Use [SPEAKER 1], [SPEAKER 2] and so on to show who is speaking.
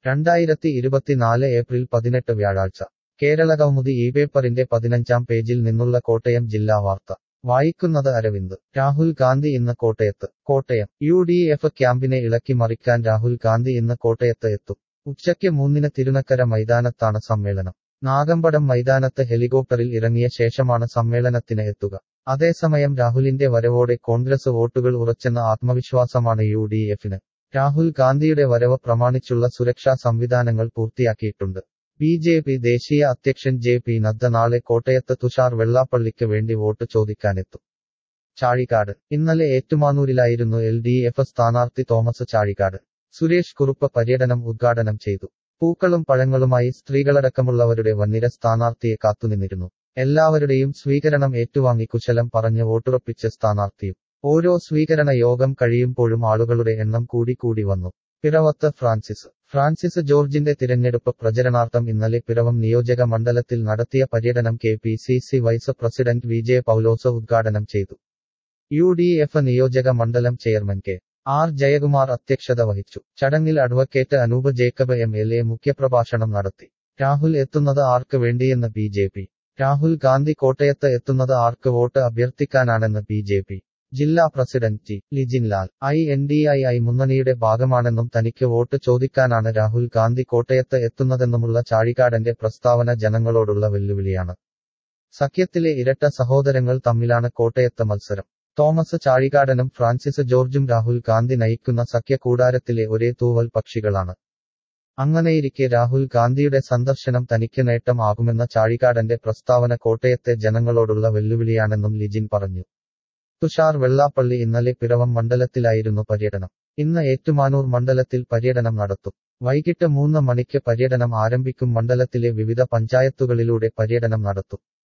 [SPEAKER 1] രണ്ടായിരത്തി ഇരുപത്തിനാല് ഏപ്രിൽ പതിനെട്ട് വ്യാഴാഴ്ച കേരളകൗമുദി ഈ പേപ്പറിന്റെ പതിനഞ്ചാം പേജിൽ നിന്നുള്ള കോട്ടയം ജില്ലാ വാർത്ത വായിക്കുന്നത് അരവിന്ദ് രാഹുൽ ഗാന്ധി ഇന്ന് കോട്ടയത്ത് കോട്ടയം യു ഡി എഫ് ക്യാമ്പിനെ ഇളക്കി മറിക്കാൻ രാഹുൽ ഗാന്ധി ഇന്ന് കോട്ടയത്ത് എത്തും ഉച്ചയ്ക്ക് മൂന്നിന് തിരുനക്കര മൈതാനത്താണ് സമ്മേളനം നാഗമ്പടം മൈതാനത്ത് ഹെലികോപ്റ്ററിൽ ഇറങ്ങിയ ശേഷമാണ് സമ്മേളനത്തിന് എത്തുക അതേസമയം രാഹുലിന്റെ വരവോടെ കോൺഗ്രസ് വോട്ടുകൾ ഉറച്ചെന്ന ആത്മവിശ്വാസമാണ് യു ഡി എഫിന് രാഹുൽ ഗാന്ധിയുടെ വരവ് പ്രമാണിച്ചുള്ള സുരക്ഷാ സംവിധാനങ്ങൾ പൂർത്തിയാക്കിയിട്ടുണ്ട് ബി ജെ പി ദേശീയ അധ്യക്ഷൻ ജെ പി നദ്ദ നാളെ കോട്ടയത്ത് തുഷാർ വെള്ളാപ്പള്ളിക്ക് വേണ്ടി വോട്ട് ചോദിക്കാനെത്തും ചാഴിക്കാട് ഇന്നലെ ഏറ്റുമാനൂരിലായിരുന്നു എൽ ഡി എഫ് സ്ഥാനാർത്ഥി തോമസ് ചാഴിക്കാട് സുരേഷ് കുറുപ്പ് പര്യടനം ഉദ്ഘാടനം ചെയ്തു പൂക്കളും പഴങ്ങളുമായി സ്ത്രീകളടക്കമുള്ളവരുടെ വന്നിര സ്ഥാനാർത്ഥിയെ കാത്തുനിന്നിരുന്നു എല്ലാവരുടെയും സ്വീകരണം ഏറ്റുവാങ്ങി കുശലം പറഞ്ഞ് വോട്ടുറപ്പിച്ച സ്ഥാനാർത്ഥിയും ഓരോ സ്വീകരണ യോഗം കഴിയുമ്പോഴും ആളുകളുടെ എണ്ണം കൂടിക്കൂടി വന്നു പിറവത്ത് ഫ്രാൻസിസ് ഫ്രാൻസിസ് ജോർജിന്റെ തിരഞ്ഞെടുപ്പ് പ്രചരണാർത്ഥം ഇന്നലെ പിറവം നിയോജക മണ്ഡലത്തിൽ നടത്തിയ പര്യടനം K P C C vice president V J Paulose ഉദ്ഘാടനം ചെയ്തു യു ഡി എഫ് നിയോജക മണ്ഡലം ചെയർമാൻ കെ ആർ ജയകുമാർ അധ്യക്ഷത വഹിച്ചു ചടങ്ങിൽ advocate Anoop Jacob M L A മുഖ്യപ്രഭാഷണം നടത്തി രാഹുൽ എത്തുന്നത് ആർക്ക് വേണ്ടിയെന്ന് B J P Rahul Gandhi കോട്ടയത്ത് എത്തുന്നത് ആർക്ക് വോട്ട് അഭ്യർത്ഥിക്കാനാണെന്ന് ബി ജെ പി ജില്ലാ president G Lijinlal I N D I I മുന്നണിയുടെ ഭാഗമാണെന്നും തനിക്ക് വോട്ട് ചോദിക്കാനാണ് രാഹുൽ ഗാന്ധി കോട്ടയത്ത് എത്തുന്നതെന്നുമുള്ള ചാഴികാടന്റെ പ്രസ്താവന ജനങ്ങളോടുള്ള വെല്ലുവിളിയാണ് സഖ്യത്തിലെ ഇരട്ട സഹോദരങ്ങൾ തമ്മിലാണ് കോട്ടയത്ത് മത്സരം തോമസ് ചാഴികാടനും ഫ്രാൻസിസ് ജോർജും രാഹുൽ ഗാന്ധി നയിക്കുന്ന സഖ്യ കൂടാരത്തിലെ ഒരേ തൂവൽ പക്ഷികളാണ് അങ്ങനെയിരിക്കെ രാഹുൽ ഗാന്ധിയുടെ സന്ദർശനം തനിക്ക് നേട്ടം ആകുമെന്ന ചാഴികാടന്റെ പ്രസ്താവന കോട്ടയത്തെ ജനങ്ങളോടുള്ള വെല്ലുവിളിയാണെന്നും ലിജിൻ പറഞ്ഞു തുഷാർ വെള്ളാപ്പള്ളി ഇന്നലെ പിറവം മണ്ഡലത്തിലായിരുന്നു പര്യടനം ഇന്ന് ഏറ്റുമാനൂർ മണ്ഡലത്തിൽ പര്യടനം നടത്തും വൈകിട്ട് മൂന്ന് മണിക്ക് പര്യടനം ആരംഭിക്കും മണ്ഡലത്തിലെ വിവിധ പഞ്ചായത്തുകളിലൂടെ പര്യടനം നടത്തും